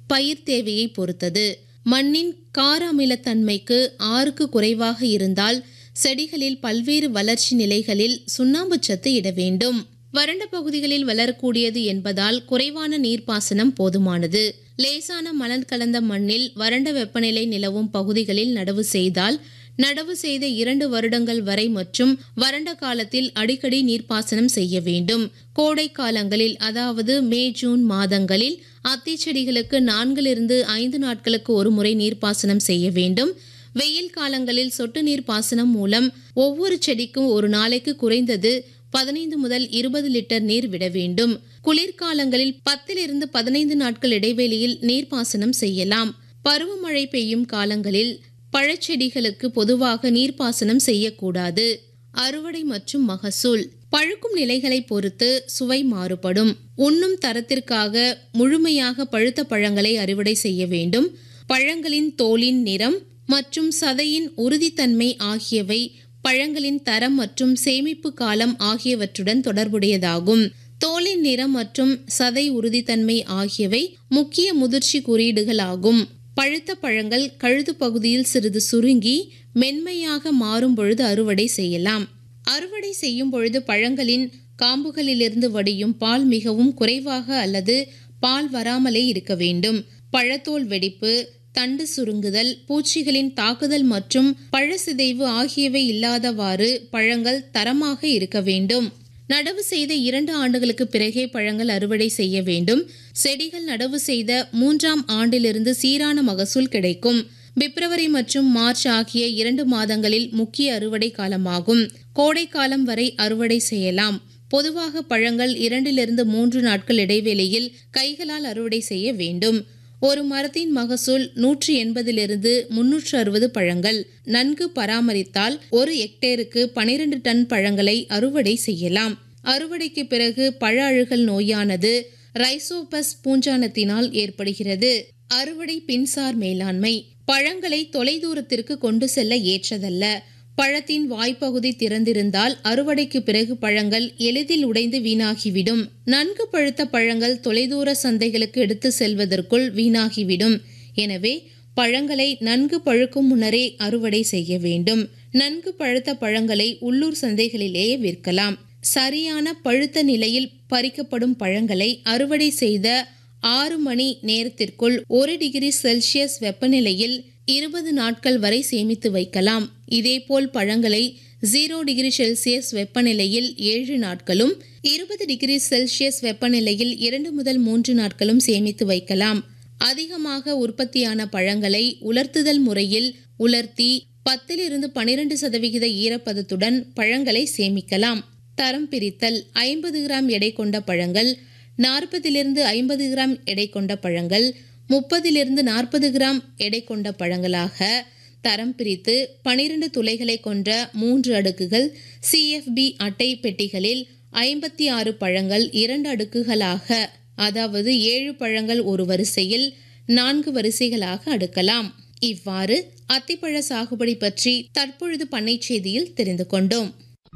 பயிர் தேவையை பொறுத்தது மண்ணின் கார அமிலத்தன்மைக்கு ஆறுக்கு குறைவாக இருந்தால் செடிகளில் பல்வேறு வளர்ச்சி நிலைகளில் சுண்ணாம்பு சத்து இட வேண்டும் வறண்ட பகுதிகளில் வளரக்கூடியது என்பதால் குறைவான நீர்ப்பாசனம் போதுமானது லேசான மணல் கலந்த மண்ணில் வறண்ட வெப்பநிலை நிலவும் பகுதிகளில் நடவு செய்தால் நடவு செய்த இரண்டு வருடங்கள் வரை மற்றும் வறண்ட காலத்தில் அடிக்கடி நீர்ப்பாசனம் செய்ய வேண்டும் கோடை காலங்களில் அதாவது மே ஜூன் மாதங்களில் அத்தி செடிகளுக்கு நான்கிலிருந்து ஐந்து நாட்களுக்கு ஒரு முறை நீர்ப்பாசனம் செய்ய வேண்டும் வெயில் காலங்களில் சொட்டு நீர் பாசனம் மூலம் ஒவ்வொரு செடிக்கும் ஒரு நாளைக்கு குறைந்தது பதினைந்து முதல் இருபது லிட்டர் நீர் விட வேண்டும் குளிர்காலங்களில் பத்திலிருந்து பதினைந்து நாட்கள் இடைவெளியில் நீர்ப்பாசனம் செய்யலாம் பருவமழை பெய்யும் காலங்களில் பழச்செடிகளுக்கு பொதுவாக நீர்ப்பாசனம் செய்யக்கூடாது அறுவடை மற்றும் மகசூல் பழுக்கும் நிலைகளை பொறுத்து சுவை மாறுபடும் உண்ணும் தரத்திற்காக முழுமையாக பழுத்த பழங்களை அறுவடை செய்ய வேண்டும் பழங்களின் தோலின் நிறம் மற்றும் சதையின் உறுதித்தன்மை ஆகியவை பழங்களின் தரம் மற்றும் சேமிப்பு காலம் ஆகியவற்றுடன் தொடர்புடையதாகும் தோலின் நிறம் மற்றும் சதை உறுதித்தன்மை ஆகியவை முக்கிய முதிர்ச்சி குறியீடுகள் ஆகும் பழுத்த பழங்கள் கழுது பகுதியில் சிறிது சுருங்கி மென்மையாக மாறும் பொழுது அறுவடை செய்யலாம் அறுவடை செய்யும் பொழுது பழங்களின் காம்புகளிலிருந்து வடியும் பால் மிகவும் குறைவாக அல்லது பால் வராமலே இருக்க வேண்டும் பழத்தோல் வெடிப்பு தண்டு சுருங்குதல் பூச்சிகளின் தாக்குதல் மற்றும் பழசிதைவு ஆகியவை இல்லாதவாறு பழங்கள் தரமாக இருக்க வேண்டும் நடவு செய்த இரண்டு ஆண்டுகளுக்கு பிறகே பழங்கள் அறுவடை செய்ய வேண்டும் செடிகள் நடவு செய்த மூன்றாம் ஆண்டிலிருந்து சீரான மகசூல் கிடைக்கும் பிப்ரவரி மற்றும் மார்ச் ஆகிய இரண்டு மாதங்களில் முக்கிய அறுவடை காலமாகும் கோடை காலம் வரை அறுவடை செய்யலாம் பொதுவாக பழங்கள் இரண்டிலிருந்து மூன்று நாட்கள் இடைவெளியில் கைகளால் அறுவடை செய்ய வேண்டும் ஒரு மரத்தின் மகசூல் நூற்றி எண்பதிலிருந்து முன்னூற்று அறுபது பழங்கள் நன்கு பராமரித்தால் ஒரு ஹெக்டேருக்கு பனிரெண்டு டன் பழங்களை அறுவடை செய்யலாம் அறுவடைக்கு பிறகு பழ அழுகல் நோயானது ரைசோபஸ் பூஞ்சானத்தினால் ஏற்படுகிறது அறுவடை பின்சார் மேலாண்மை பழங்களை தொலைதூரத்திற்கு கொண்டு செல்ல ஏற்றதல்ல பழத்தின் வாய்ப்பகுதி திறந்திருந்தால் அறுவடைக்கு பிறகு பழங்கள் எளிதில் உடைந்து வீணாகிவிடும் நன்கு பழுத்த பழங்கள் தொலைதூர சந்தைகளுக்கு எடுத்து செல்வதற்குள் வீணாகிவிடும் எனவே பழங்களை நன்கு பழுக்கும் முன்னரே அறுவடை செய்ய வேண்டும் நன்கு பழுத்த பழங்களை உள்ளூர் சந்தைகளிலேயே விற்கலாம் சரியான பழுத்த நிலையில் பறிக்கப்படும் பழங்களை அறுவடை செய்த ஆறு மணி நேரத்திற்குள் ஒரு டிகிரி செல்சியஸ் வெப்பநிலையில் இருபது நாட்கள் வரை சேமித்து வைக்கலாம் இதேபோல் பழங்களை ஜீரோ டிகிரி செல்சியஸ் வெப்பநிலையில் ஏழு நாட்களும் இருபது டிகிரி செல்சியஸ் வெப்பநிலையில் இரண்டு முதல் மூன்று நாட்களும் சேமித்து வைக்கலாம் அதிகமாக உற்பத்தியான பழங்களை உலர்த்துதல் முறையில் உலர்த்தி பத்திலிருந்து பனிரெண்டு சதவிகித ஈரப்பதத்துடன் பழங்களை சேமிக்கலாம் தரம் பிரித்தல் ஐம்பது கிராம் எடை கொண்ட பழங்கள் நாற்பதிலிருந்து ஐம்பது கிராம் எடை கொண்ட பழங்கள் முப்பதிலிருந்து நாற்பது கிராம் எடை கொண்ட பழங்களாக தரம் பிரித்து பனிரெண்டு துளைகளை கொண்ட மூன்று அடுக்குகள் சிஎஃப்பி அட்டை பெட்டிகளில் ஐம்பத்தி ஆறு பழங்கள் இரண்டு அடுக்குகளாக அதாவது ஏழு பழங்கள் ஒரு வரிசையில் நான்கு வரிசைகளாக அடுக்கலாம் இவ்வாறு அத்திப்பழ சாகுபடி பற்றி தற்பொழுது பண்ணை செய்தியில் தெரிந்து கொண்டோம்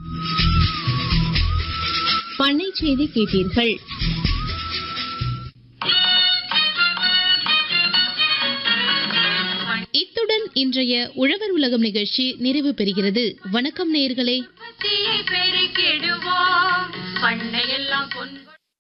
பண்ணை செய்தி கேட்டீர்கள் இத்துடன் இன்றைய உழவர் உலகம் நிகழ்ச்சி நிறைவு பெறுகிறது வணக்கம் நேயர்களே உற்பத்தியை பெருக்கிடுவோம் பண்ணையெல்லாம் பொன்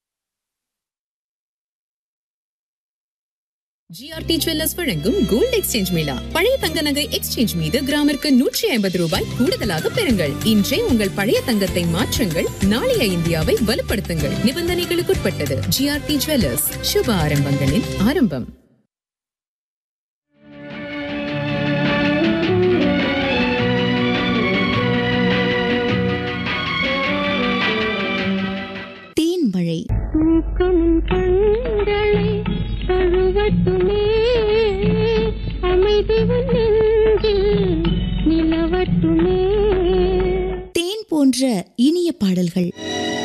ஜிஆர்டி ஜுவல்லர்ஸ் வழங்கும் கோல்ட் எக்ஸ்சேஞ்ச் மேளா பழைய தங்க நகை எக்ஸ்சேஞ்ச் மீது கிராமிற்கு நூற்றி ஐம்பது ரூபாய் கூடுதலாக பெறுங்கள் இன்றே உங்கள் பழைய தங்கத்தை மாற்றுங்கள் நாளைய இந்தியாவை வலுப்படுத்துங்கள் நிபந்தனைகளுக்குட்பட்டது ஜிஆர்டி ஜுவல்லர்ஸ் சுப ஆரம்பங்களின் ஆரம்பம் தேன்மழை தூக்கம் கண்களை தழுவட்டுமே அமைதி உன் நெஞ்சில் நிலவட்டுமே தேன் போன்ற இனிய பாடல்கள்